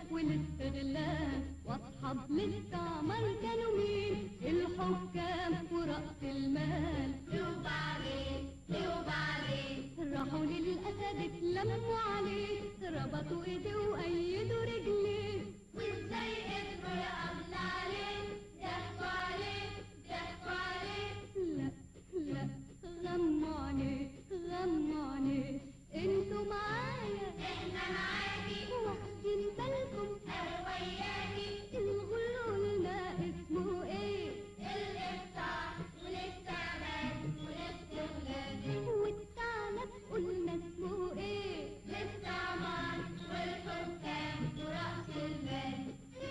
والاستغلال واصحاب الاستعمار كانوا مين الحكام ورأس المال وبعدين وبعدين راحوا للأسد اتلموا عليه ربطوا ايديه وأيدوا رجليه وازاي قدروا يقبضوا عليه ضحكوا عليه ضحكوا عليه لا لا غموا عليه غموا عليه انتوا معايا احنا معاكي واخدين بالكم انا وياكي الغلول ده اسمه ايه الافطار والاستعمال والاستغلال والثعلب قلنا اسمه ايه الاستعمار والحكام ورأس المال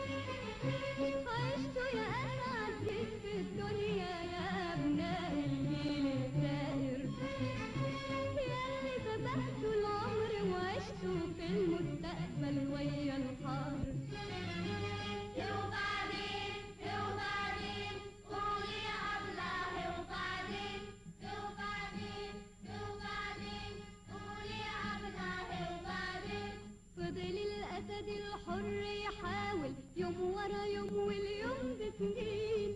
عشتوا يا اسعد جيل في الدنيا يا ابناء الجيل الدائر ياللي ذبحتوا العمر وعشتوا في المستقبل ويا الحاضر وبعدين وبعدين قولي يا الله وبعدين وبعدين وبعدين قولي يا الله وبعدين فضل الأسد الحر يحاول يوم ورا يوم واليوم بسنين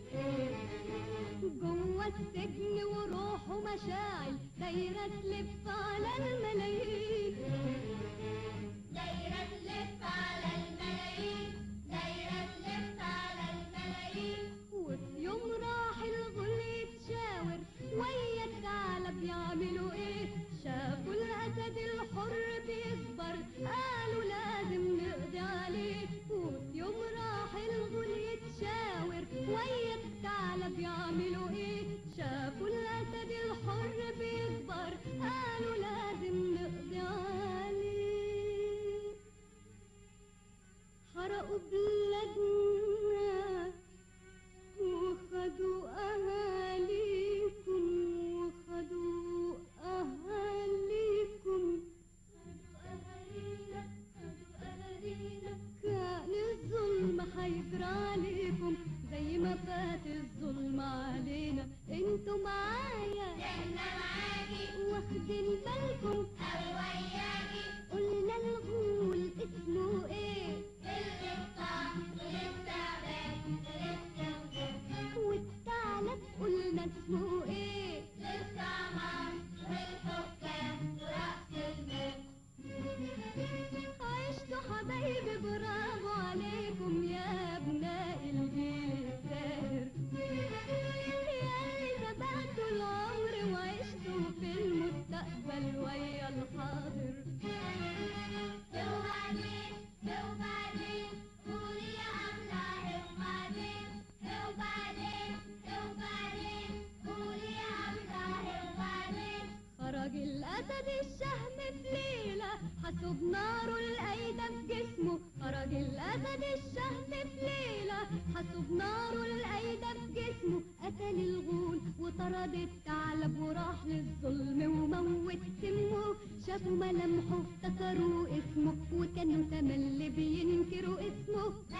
جوه السجن وروحه مشاعل دايرة تلف على الملايين دايرة تلف على الملايين دايرة تلف على الملايين وفي يوم راح الغل يتشاور ويا الثعلب يعملوا ايه شافوا الاسد الحر بيكبر قالوا لازم نقضي عليه وفي يوم راح الغل يتشاور ويا الثعلب يعملوا ايه شافوا الاسد الحر بيكبر قالوا لازم نقضي عليه حرقوا بلادنا وخدوا أهاليكم وخدوا أهاليكم خدوا أهالينا خدوا أهالينا كان الظلم هيجرى عليكم زي ما فات الظلم علينا انتوا معايا احنا معاكي واخدين بالكم أوي وياكي قلنا الغول اسمه ايه الإفطار والاستعمال والاستغلال والثعلب قلنا اسمه ايه الاستعمار والحكام ورأس المال عشتوا حبايبي برافو عليكم يا ابناء الجيل الساهر يا اللي ذبحتوا العمر وعشتوا في المستقبل ويا الحاضر وبعدين وبعدين قولي يا الله وبعدين وبعدين وبعدين قولي يا الله وبعدين خرج الأسد الشهم في ليلة حسب ناره الأيدة في جسمه خرج الأسد الشهم في ليلة حسب ناره الأيدة في جسمه قتل الغول وطرد الثعلب وراح للظلم وموت سمه شافوا ملامحه افتكروا اسمه وكانوا تملي بينكروا اسمه